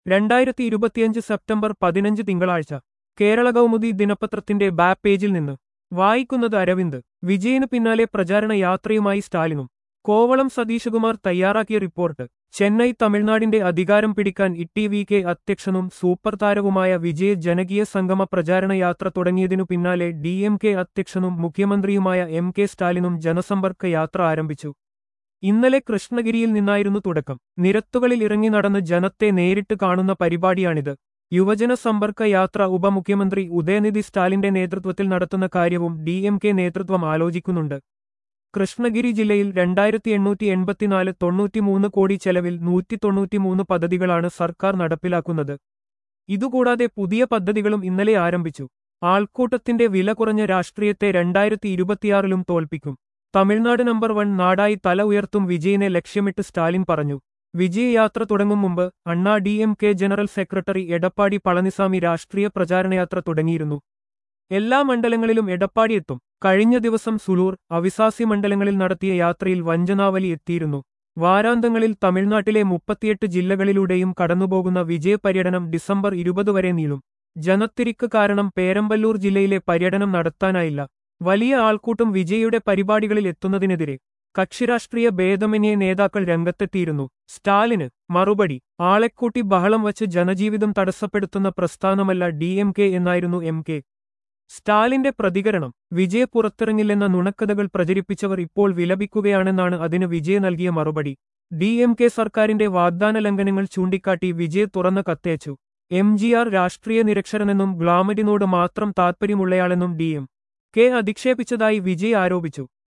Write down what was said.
രണ്ടായിരത്തി ഇരുപത്തിയഞ്ച് സെപ്റ്റംബർ പതിനഞ്ച് തിങ്കളാഴ്ച കേരള കൗമുദി ദിനപത്രത്തിന്റെ ബാക്ക് പേജിൽ നിന്ന് വായിക്കുന്നത് അരവിന്ദ് വിജയന് പിന്നാലെ പ്രചാരണ യാത്രയുമായി സ്റ്റാലിനും കോവളം സതീശകുമാർ തയ്യാറാക്കിയ റിപ്പോർട്ട് ചെന്നൈ തമിഴ്നാടിന്റെ അധികാരം പിടിക്കാൻ ഇട്ടി വി കെ അധ്യക്ഷനും സൂപ്പർ താരവുമായ വിജയ ജനകീയ സംഗമ പ്രചാരണ യാത്ര തുടങ്ങിയതിനു പിന്നാലെ ഡി എം കെ അധ്യക്ഷനും മുഖ്യമന്ത്രിയുമായ എം കെ സ്റ്റാലിനും ജനസമ്പർക്ക യാത്ര ആരംഭിച്ചു ഇന്നലെ കൃഷ്ണഗിരിയിൽ നിന്നായിരുന്നു തുടക്കം നിരത്തുകളിൽ ഇറങ്ങി നടന്ന് ജനത്തെ നേരിട്ട് കാണുന്ന പരിപാടിയാണിത് യുവജന സമ്പർക്ക യാത്ര ഉപമുഖ്യമന്ത്രി ഉദയനിധി സ്റ്റാലിന്റെ നേതൃത്വത്തിൽ നടത്തുന്ന കാര്യവും ഡി എം കെ നേതൃത്വം ആലോചിക്കുന്നുണ്ട് കൃഷ്ണഗിരി ജില്ലയിൽ രണ്ടായിരത്തി എണ്ണൂറ്റി എൺപത്തിനാല് തൊണ്ണൂറ്റിമൂന്ന് കോടി ചെലവിൽ നൂറ്റി തൊണ്ണൂറ്റിമൂന്ന് പദ്ധതികളാണ് സർക്കാർ നടപ്പിലാക്കുന്നത് ഇതുകൂടാതെ പുതിയ പദ്ധതികളും ഇന്നലെ ആരംഭിച്ചു ആൾക്കൂട്ടത്തിന്റെ വില കുറഞ്ഞ രാഷ്ട്രീയത്തെ രണ്ടായിരത്തി ഇരുപത്തിയാറിലും തോൽപ്പിക്കും തമിഴ്നാട് നമ്പർ വൺ നാടായി തല ഉയർത്തും വിജയനെ ലക്ഷ്യമിട്ട് സ്റ്റാലിൻ പറഞ്ഞു വിജയയാത്ര തുടങ്ങും മുമ്പ് Anna D M K general secretary Edappadi Palaniswami രാഷ്ട്രീയ പ്രചാരണയാത്ര തുടങ്ങിയിരുന്നു എല്ലാ മണ്ഡലങ്ങളിലും എടപ്പാടി എത്തും കഴിഞ്ഞ ദിവസം സുലൂർ അവിസാസി മണ്ഡലങ്ങളിൽ നടത്തിയ യാത്രയിൽ വഞ്ചനാവലി എത്തിയിരുന്നു വാരാന്തങ്ങളിൽ തമിഴ്നാട്ടിലെ മുപ്പത്തിയെട്ട് ജില്ലകളിലൂടെയും കടന്നുപോകുന്ന വിജയ പര്യടനം ഡിസംബർ ഇരുപത് വരെ നീളും ജനത്തിരിക്ക് കാരണം പേരമ്പല്ലൂർ ജില്ലയിലെ പര്യടനം നടത്താനായില്ല വലിയ ആൾക്കൂട്ടം വിജയയുടെ പരിപാടികളിൽ എത്തുന്നതിനെതിരെ കക്ഷിരാഷ്ട്രീയ ഭേദമന്യേ നേതാക്കൾ രംഗത്തെത്തിയിരുന്നു സ്റ്റാലിന് മറുപടി ആളെക്കൂട്ടി ബഹളം വച്ച് ജനജീവിതം തടസ്സപ്പെടുത്തുന്ന പ്രസ്ഥാനമല്ല ഡി എം കെ എന്നായിരുന്നു എം കെ സ്റ്റാലിന്റെ പ്രതികരണം വിജയ പുറത്തിറങ്ങില്ലെന്ന നുണക്കഥകൾ പ്രചരിപ്പിച്ചവർ ഇപ്പോൾ വിലപിക്കുകയാണെന്നാണ് അതിന് വിജയ നൽകിയ മറുപടി ഡി എം കെ സർക്കാരിന്റെ വാഗ്ദാന ലംഘനങ്ങൾ ചൂണ്ടിക്കാട്ടി വിജയ് തുറന്ന കത്തയച്ചു എം ജി ആർ രാഷ്ട്രീയ നിരക്ഷരനെന്നും ഗ്ലാമരിനോട് മാത്രം താൽപ്പര്യമുള്ളയാളെന്നും ഡി എം കെ അധിക്ഷേപിച്ചതായി വിജയ് ആരോപിച്ചു